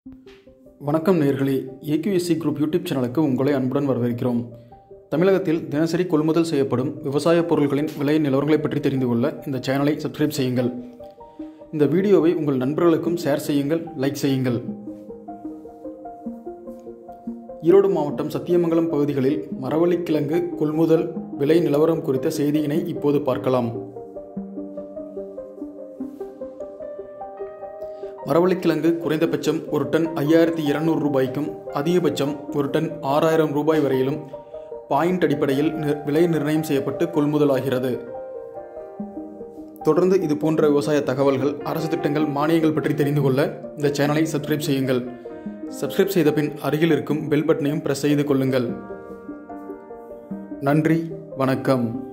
வணக்கம் நேர்களே AQSC group YouTube சேனலுக்கு உங்களை அன்புடன் வரவேற்கிறோம் தமிழகத்தில் தினசரி கொள்முதல் செய்யப்படும் விவசாய பொருட்களின் விலை நிலவரங்களை பற்றி தெரிந்து கொள்ள இந்த சேனலை சப்ஸ்கிரைப் செய்யுங்கள் இந்த வீடியோவை உங்கள் நண்பர்களுக்கும் ஷேர் செய்யுங்கள் லைக் செய்யுங்கள் ஈரோடு மாவட்டம் சத்தியமங்கலம் பகுதிகளில் மரவள்ளிக்கிழங்கு கொள்முதல் விலை நிலவரம் குறித்த செய்தியினை இப்போது பார்க்கலாம் மரவள்ளிக்கிழங்கு குறைந்தபட்சம் ஒரு டன் ஐயாயிரத்தி இருநூறு ரூபாய்க்கும் அதிகபட்சம் ஒரு டன் ஆறாயிரம் ரூபாய் வரையிலும் பாயிண்ட் அடிப்படையில் நி- விலை நிர்ணயம் செய்யப்பட்டு கொள்முதலாகிறது தொடர்ந்து இது போன்ற விவசாய தகவல்கள் அரசு திட்டங்கள் மானியங்கள் பற்றி தெரிந்து கொள்ள இந்த சேனலை சப்ஸ்கிரைப் செய்யுங்கள் சப்ஸ்கிரைப் செய்த பின் அருகில் இருக்கும் பெல் பட்டனையும் பிரஸ் செய்து கொள்ளுங்கள் நன்றி வணக்கம்